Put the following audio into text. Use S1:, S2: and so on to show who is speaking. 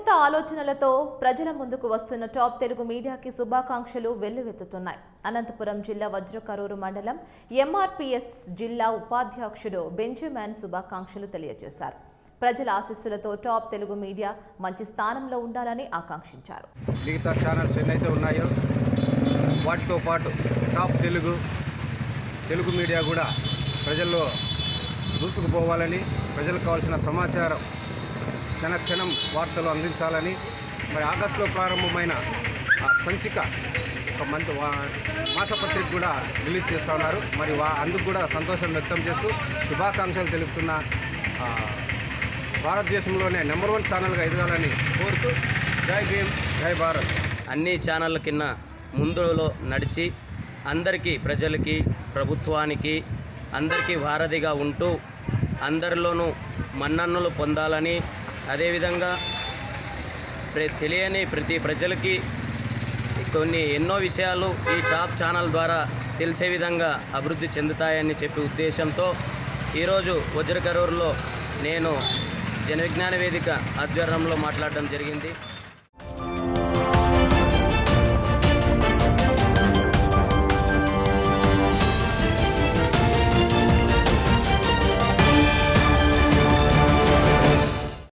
S1: సరికొత్త ఆలోచనలతో ప్రజల ముందుకు వస్తున్న టాప్ తెలుగు మీడియాకి శుభాకాంక్షలు వెల్లువెత్తుతున్నాయి అనంతపురం జిల్లా వజ్రకరూరు మండలం ఎంఆర్పీఎస్ జిల్లా ఉపాధ్యక్షుడు బెంజమిన్ శుభాకాంక్షలు తెలియజేశారు ప్రజల ఆశీస్సులతో టాప్ తెలుగు మీడియా మంచి స్థానంలో ఉండాలని ఆకాంక్షించారు
S2: మిగతా ఛానల్స్ ఎన్నైతే ఉన్నాయో వాటితో పాటు టాప్ తెలుగు తెలుగు మీడియా కూడా ప్రజల్లో దూసుకుపోవాలని ప్రజలకు కావాల్సిన సమాచారం క్షణ క్షణం వార్తలు అందించాలని మరి ఆగస్టులో ప్రారంభమైన ఆ సంచిక ఒక మంత్ వా- మాసపత్రిక కూడా రిలీజ్ చేస్తూ ఉన్నారు మరి వా అందుకు కూడా సంతోషం వ్యక్తం చేస్తూ శుభాకాంక్షలు తెలుపుతున్న ఆ, భారతదేశంలోనే నెంబర్ వన్ ఛానల్గా ఎదగాలని కోరుతూ జై భీమ్ జై భారత్
S3: అన్ని ఛానళ్ళ కింద ముందులో నడిచి అందరికీ ప్రజలకి ప్రభుత్వానికి అందరికీ వారధిగా ఉంటూ అందరిలోనూ మన్నన్నులు పొందాలని అదేవిధంగా ప్ర- తెలియని ప్రతి ప్రజలకి కొన్ని ఎన్నో విషయాలు ఈ టాప్ ఛానల్ ద్వారా తెలిసే విధంగా అభివృద్ధి చెందుతాయని చెప్పే ఉద్దేశంతో ఈరోజు వజ్రకరూరులో నేను జన విజ్ఞాన వేదిక ఆధ్వర్యంలో మాట్లాడడం జరిగింది